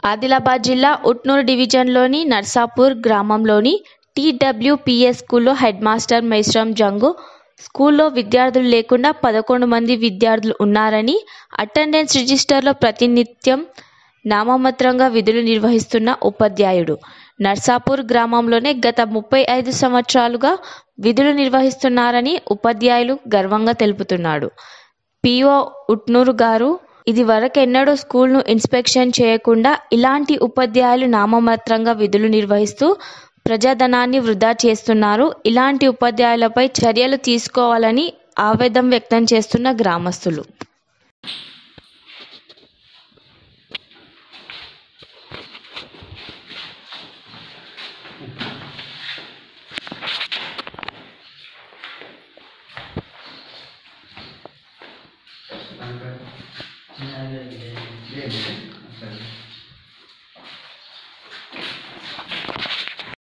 ఆదిలాబాద్ జిల్లా ఉట్నూరు డివిజన్లోని నర్సాపూర్ గ్రామంలోని టీడబ్ల్యూపీఎస్ స్కూల్లో హెడ్ మాస్టర్ మేస్రం జంగు స్కూల్లో విద్యార్థులు లేకుండా పదకొండు మంది విద్యార్థులు ఉన్నారని అటెండెన్స్ రిజిస్టర్లో ప్రతినిత్యం నామమాత్రంగా విధులు నిర్వహిస్తున్న ఉపాధ్యాయుడు నర్సాపూర్ గ్రామంలోనే గత ముప్పై ఐదు సంవత్సరాలుగా విధులు నిర్వహిస్తున్నారని ఉపాధ్యాయులు గర్వంగా తెలుపుతున్నాడు పిఓ ఉట్నూరు గారు ఇది వరకెన్నడూ స్కూల్ను ఇన్స్పెక్షన్ చేయకుండా ఇలాంటి ఉపాధ్యాయులు నామమాత్రంగా విధులు నిర్వహిస్తూ ప్రజాధనాన్ని వృధా చేస్తున్నారు ఇలాంటి ఉపాధ్యాయులపై చర్యలు తీసుకోవాలని ఆవేదన వ్యక్తం చేస్తున్న గ్రామస్తులు చిన్నగా